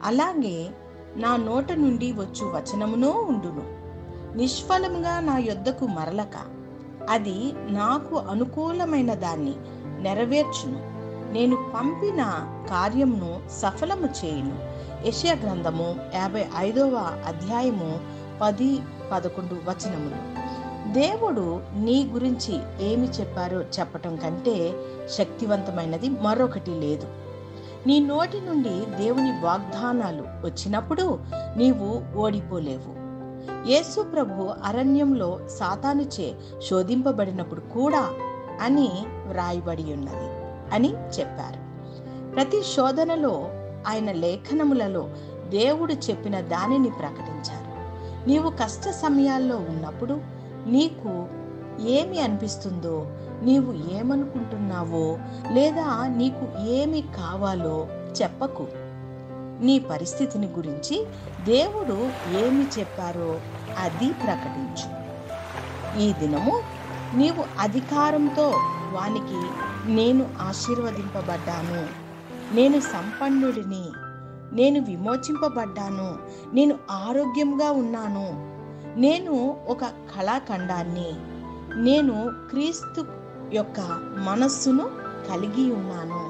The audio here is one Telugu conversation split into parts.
అలాగే నా నోట నుండి వచ్చు వచనమునో ఉండును నిష్ఫలముగా నా యొద్దకు మరలక అది నాకు అనుకూలమైన దాన్ని నెరవేర్చును నేను పంపిన కార్యమును సఫలము చేయును యెషయా గ్రంథము యాభై ఐదవ అధ్యాయము పది పదకొండు వచనములు దేవుడు నీ గురించి ఏమి చెప్పారో చెప్పటం కంటే శక్తివంతమైనది మరొకటి లేదు నీ నోటి నుండి దేవుని వాగ్దానాలు వచ్చినప్పుడు నీవు ఓడిపోలేవు యేసు ప్రభు అరణ్యంలో సాతానుచే శోధింపబడినప్పుడు కూడా అని వ్రాయబడి ఉన్నది అని చెప్పారు ప్రతి శోధనలో ఆయన లేఖనములలో దేవుడు చెప్పిన దానిని ప్రకటించారు నీవు కష్ట సమయాల్లో ఉన్నప్పుడు నీకు ఏమి అనిపిస్తుందో నీవు ఏమనుకుంటున్నావో లేదా నీకు ఏమి కావాలో చెప్పకు నీ పరిస్థితిని గురించి దేవుడు ఏమి చెప్పారో అది ప్రకటించు ఈ దినము నీవు అధికారంతో వానికి నేను ఆశీర్వదింపబడ్డాను నేను సంపన్నుడిని నేను విమోచింపబడ్డాను నేను ఆరోగ్యంగా ఉన్నాను నేను ఒక కళాఖండాన్ని నేను క్రీస్తు యొక్క మనస్సును కలిగి ఉన్నాను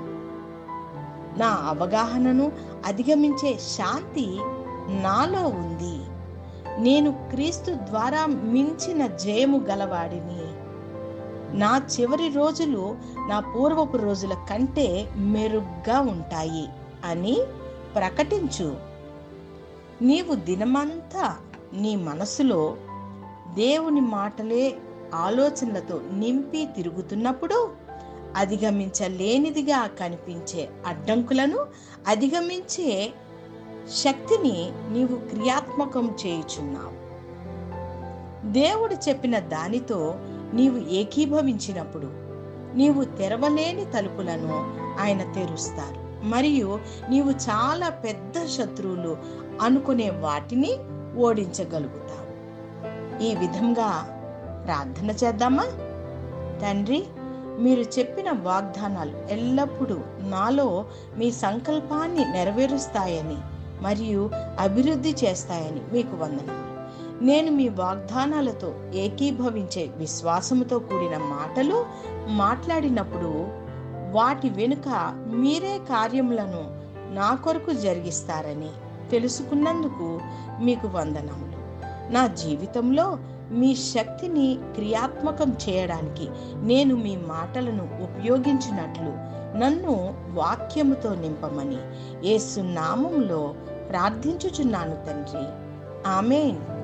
నా అవగాహనను అధిగమించే శాంతి నాలో ఉంది నేను క్రీస్తు ద్వారా మించిన జయము గలవాడిని నా చివరి రోజులు నా పూర్వపు రోజుల కంటే మెరుగ్గా ఉంటాయి అని ప్రకటించు నీవు దినమంతా నీ మనసులో దేవుని మాటలే ఆలోచనలతో నింపి తిరుగుతున్నప్పుడు అధిగమించలేనిదిగా కనిపించే అడ్డంకులను అధిగమించే శక్తిని నీవు క్రియాత్మకం చేయుచున్నావు దేవుడు చెప్పిన దానితో నీవు ఏకీభవించినప్పుడు నీవు తెరవలేని తలుపులను ఆయన తెరుస్తారు మరియు నీవు చాలా పెద్ద శత్రువులు అనుకునే వాటిని ఓడించగలుగుతావు ఈ విధంగా ప్రార్థన చేద్దామా తండ్రి మీరు చెప్పిన వాగ్దానాలు ఎల్లప్పుడూ నాలో మీ సంకల్పాన్ని నెరవేరుస్తాయని మరియు అభివృద్ధి చేస్తాయని మీకు వందనములు నేను మీ వాగ్దానాలతో ఏకీభవించే విశ్వాసముతో కూడిన మాటలు మాట్లాడినప్పుడు వాటి వెనుక మీరే కార్యములను నా కొరకు జరిగిస్తారని తెలుసుకున్నందుకు మీకు వందనములు నా జీవితంలో మీ శక్తిని క్రియాత్మకం చేయడానికి నేను మీ మాటలను ఉపయోగించినట్లు నన్ను వాక్యముతో నింపమని యేసు నామంలో ప్రార్థించుచున్నాను తండ్రి ఆమెన్